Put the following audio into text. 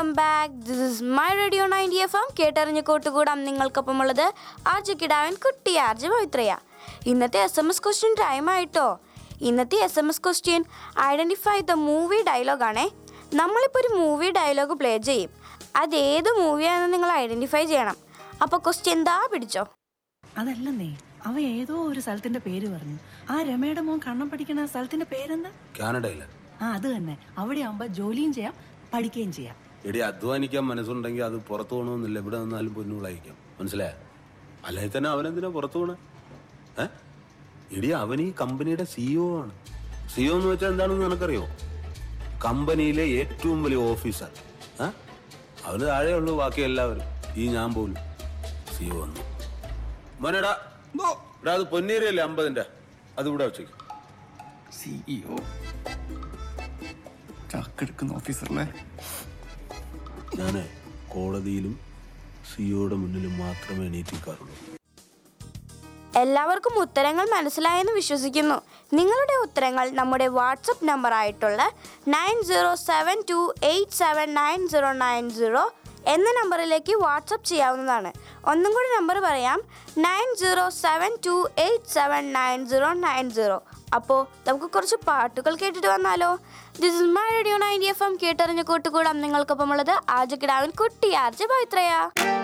back this is my radio ninety F M കേട്ടറിഞ്ഞ് കൂട്ടുകൂടാം നിങ്ങൾക്കൊപ്പമുള്ളത് ആർജ് കിടാവൻ കുട്ടി ആർജ് പവിത്രയ ഇന്നത്തെ S M S question time ആയിട്ടോ ഇന്നത്തെ S M S question identify the movie ഡയലോഗാണേ നമ്മളിപ്പോൾ ഒരു മൂവി ഡയലോഗ് പ്ലേ ചെയ്യും അത് ഏത് മൂവിയാണെന്ന് നിങ്ങൾ ഐഡൻറ്റിഫൈ ചെയ്യണം അപ്പോൾ ക്വസ്റ്റ്യൻ എന്താ പിടിച്ചോ അതല്ലെന്നേ അവ ഏതോ ഒരു സ്ഥലത്തിന്റെ പേര് പറഞ്ഞു ആ രമയുടെ മോൻ കണ്ണം പഠിക്കണ ആ സ്ഥലത്തിന്റെ പേരെന്താ കാനഡയില് ആ അത് തന്നെ അവിടെ ആവുമ്പോ ജോലിയും ചെയ്യാം പഠിക്കുകയും ചെയ്യാം എടി അധ്വാനിക്കാൻ മനസ്സുണ്ടെങ്കിൽ അത് പുറത്തു പോകണമെന്നില്ല ഇവിടെ നിന്നാലും പൊന്നുകളായിരിക്കാം മനസ്സിലായ അല്ലെങ്കിൽ തന്നെ അവനെന്തിനാ പുറത്തു പോണേ ഏ എടി അവൻ ഈ കമ്പനിയുടെ സിഇഒ ആണ് സിഇഒ എന്ന് വെച്ചാൽ എന്താണെന്ന് നിനക്കറിയോ കമ്പനിയിലെ ഏറ്റവും വലിയ ഓഫീസർ ഏ അവന് താഴെയുള്ളൂ ബാക്കി എല്ലാവരും ഈ ഞാൻ പോലും സിഇഒ വന്നു മോനെടാ എടാ അത് പൊന്നേരിയല്ലേ അമ്പതിന്റെ അത് ഇവിടെ വെച്ചേക്ക് സിഇഒ ചാക്കെടുക്കുന്ന ഓഫീസറല്ലേ ഞാന് കോടതിയിലും സിഇഒയുടെ മുന്നിലും മാത്രമേ എണീറ്റിക്കാറുള്ളൂ എല്ലാവർക്കും ഉത്തരങ്ങൾ മനസ്സിലായെന്ന് വിശ്വസിക്കുന്നു നിങ്ങളുടെ ഉത്തരങ്ങൾ നമ്മുടെ വാട്സപ്പ് നമ്പർ ആയിട്ടുള്ള nine zero seven two eight seven nine zero nine zero എന്ന നമ്പറിലേക്ക് വാട്സപ്പ് ചെയ്യാവുന്നതാണ് ഒന്നും കൂടി നമ്പർ പറയാം nine zero seven two eight seven nine zero nine zero അപ്പോൾ നമുക്ക് കുറച്ച് പാട്ടുകൾ കേട്ടിട്ട് വന്നാലോ this is my radio ninety F M കേട്ടറിഞ്ഞ് കൂട്ടുകൂടാം നിങ്ങൾക്കൊപ്പമുള്ളത് ആജ് കിടാവിൻ കുട്ടി ആർജ് പവിത്രയാ